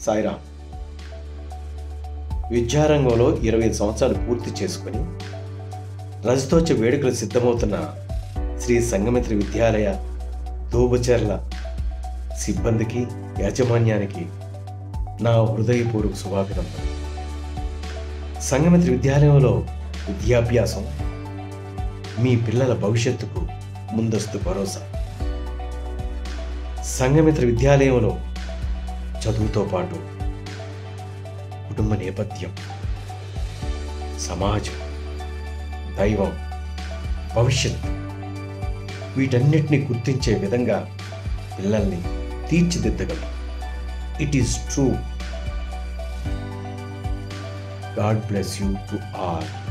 సాయిరామ్ విద్యారంగంలో ఇరవై ఐదు సంవత్సరాలు పూర్తి చేసుకొని రజతోత్సవ వేడుకలు సిద్ధమవుతున్న శ్రీ సంగమిత్రి విద్యాలయ దోబచెర్ల సిబ్బందికి యాజమాన్యానికి నా హృదయపూర్వక శుభాభినందన సంగమిత్రి విద్యాలయంలో విద్యాభ్యాసం మీ పిల్లల భవిష్యత్తుకు ముందస్తు భరోసా సంగమిత్ర విద్యాలయంలో చదువుతో పాటు కుటుంబ నేపథ్యం సమాజం దైవం భవిష్యత్తు వీటన్నిటిని గుర్తించే విధంగా పిల్లల్ని తీర్చిదిద్దగలం it is true God bless you to all